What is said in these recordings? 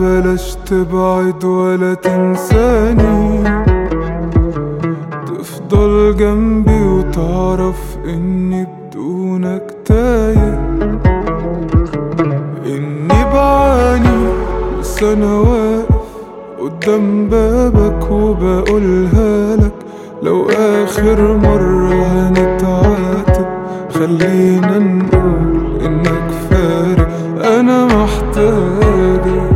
بلاش تبعد ولا تنساني تفضل جنبي وتعرف اني بدونك تايه اني بعاني بس انا واقف قدام بابك وبقولها لك لو اخر مرة هنتعاتب خلينا نقول انك فارق انا محتاجك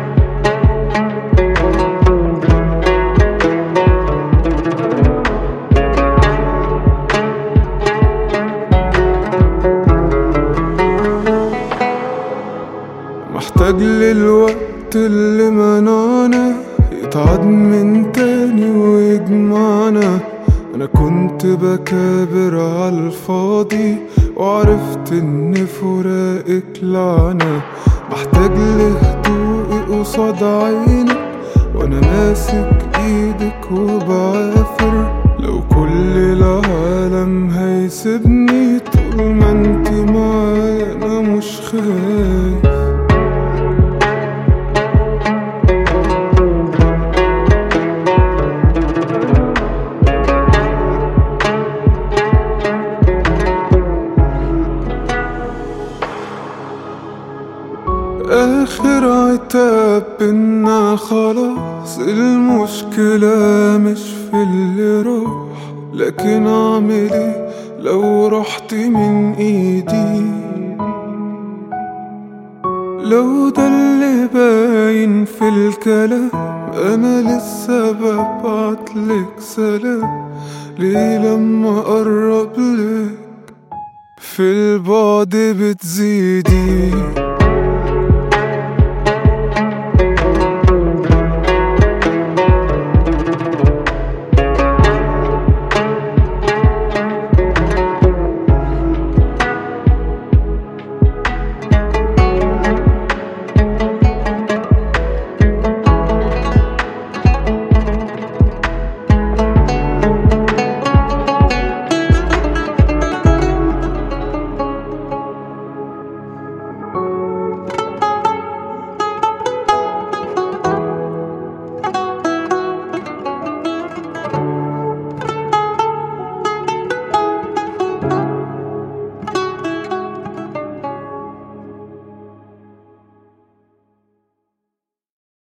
محتاج للوقت اللي منعنا يتعاد من تاني ويجمعنا انا كنت بكابر على الفاضي وعرفت ان فراقك لعنة محتاج لهدوء قصاد عينك وانا ماسك ايدك وبعافر لو كل العالم هيسيبني طول ما انت معايا انا مش خايف آخر عتاب إنا خلاص المشكلة مش في اللي راح لكن أعمل إيه لو رحت من إيدي لو ده اللي باين في الكلام أنا لسه ببعتلك سلام ليه لما أقرب لك في البعد بتزيدي